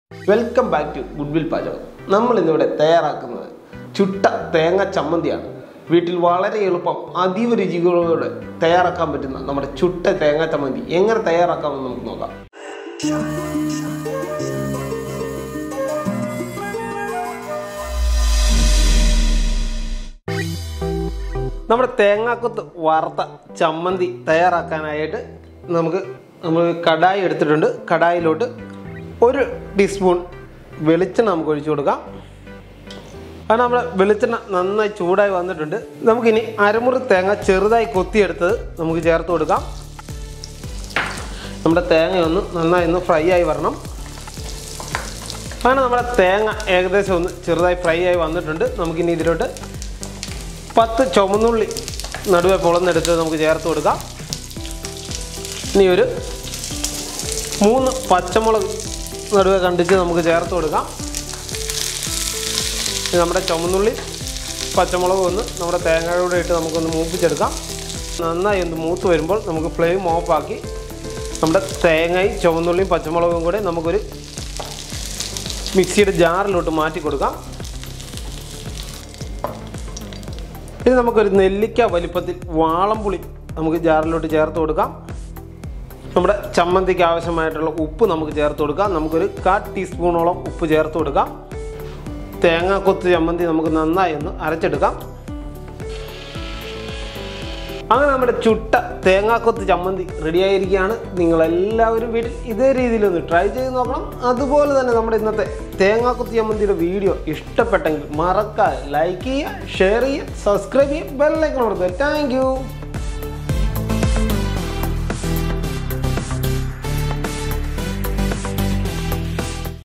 welcome back to goodwill പാചകം നമ്മൾ ഇന്നിവിടെ തയ്യാറാക്കുന്നത് ചുട്ട തേങ്ങ ചമ്മന്തിയാണ് വീട്ടിൽ വളരെ എളുപ്പം അതീവ രുചികളോടെ തയ്യാറാക്കാൻ പറ്റുന്ന നമ്മുടെ ചുട്ട തേങ്ങ ചമ്മന്തി എങ്ങനെ തയ്യാറാക്കാമെന്ന് നമുക്ക് നോക്കാം നമ്മുടെ തേങ്ങാക്കൊത്ത് വറുത്ത ചമ്മന്തി തയ്യാറാക്കാനായിട്ട് നമുക്ക് നമ്മൾ കടായി എടുത്തിട്ടുണ്ട് കടായിലോട്ട് ഒരു ടീസ്പൂൺ വെളിച്ചെണ്ണ നമുക്ക് ഒഴിച്ചു കൊടുക്കാം അത് നമ്മുടെ വെളിച്ചെണ്ണ നന്നായി ചൂടായി വന്നിട്ടുണ്ട് നമുക്കിനി അരമുറി തേങ്ങ ചെറുതായി കൊത്തിയെടുത്തത് നമുക്ക് ചേർത്ത് കൊടുക്കാം നമ്മുടെ തേങ്ങ ഒന്ന് നന്നായി ഒന്ന് ഫ്രൈ ആയി വരണം അങ്ങനെ നമ്മുടെ തേങ്ങ ഏകദേശം ഒന്ന് ചെറുതായി ഫ്രൈ ആയി വന്നിട്ടുണ്ട് നമുക്കിനി ഇതിലോട്ട് പത്ത് ചുമന്നുള്ളി നടുവെ പൊളന്നെടുത്ത് നമുക്ക് ചേർത്ത് കൊടുക്കാം ഇനി ഒരു മൂന്ന് പച്ചമുളക് നടുവെ കണ്ടിച്ച് നമുക്ക് ചേർത്ത് കൊടുക്കാം ഇനി നമ്മുടെ ചുമന്നുള്ളി പച്ചമുളക് ഒന്ന് നമ്മുടെ തേങ്ങയുടെ ഇട്ട് നമുക്കൊന്ന് മൂപ്പിച്ചെടുക്കാം നന്നായി ഒന്ന് മൂത്ത് വരുമ്പോൾ നമുക്ക് ഫ്ലെയിം ഓഫാക്കി നമ്മുടെ തേങ്ങയും ചുവന്നുള്ളിയും പച്ചമുളകും കൂടെ നമുക്കൊരു മിക്സിയുടെ ജാറിലോട്ട് മാറ്റി കൊടുക്കാം ഇനി നമുക്കൊരു നെല്ലിക്ക വലിപ്പത്തിൽ വാളംപുളി നമുക്ക് ജാറിലോട്ട് ചേർത്ത് കൊടുക്കാം നമ്മുടെ ചമ്മന്തിക്ക് ആവശ്യമായിട്ടുള്ള ഉപ്പ് നമുക്ക് ചേർത്ത് കൊടുക്കാം നമുക്കൊരു കാ ടീസ്പൂണോളം ഉപ്പ് ചേർത്ത് കൊടുക്കാം തേങ്ങാക്കൊത്ത് ചമ്മന്തി നമുക്ക് നന്നായി ഒന്ന് അരച്ചെടുക്കാം അങ്ങനെ നമ്മുടെ ചുട്ട തേങ്ങാക്കൊത്ത് ചമ്മന്തി റെഡിയായിരിക്കുകയാണ് നിങ്ങളെല്ലാവരും വീട്ടിൽ ഇതേ രീതിയിലൊന്ന് ട്രൈ ചെയ്ത് നോക്കണം അതുപോലെ തന്നെ നമ്മുടെ ഇന്നത്തെ തേങ്ങാക്കൊത്ത് ചമ്മന്തിയുടെ വീഡിയോ ഇഷ്ടപ്പെട്ടെങ്കിൽ മറക്കാതെ ലൈക്ക് ചെയ്യുക ഷെയർ ചെയ്യുക സബ്സ്ക്രൈബ് ചെയ്യുക ബെല്ലൈക്കൺ കൊടുക്കുക താങ്ക് യു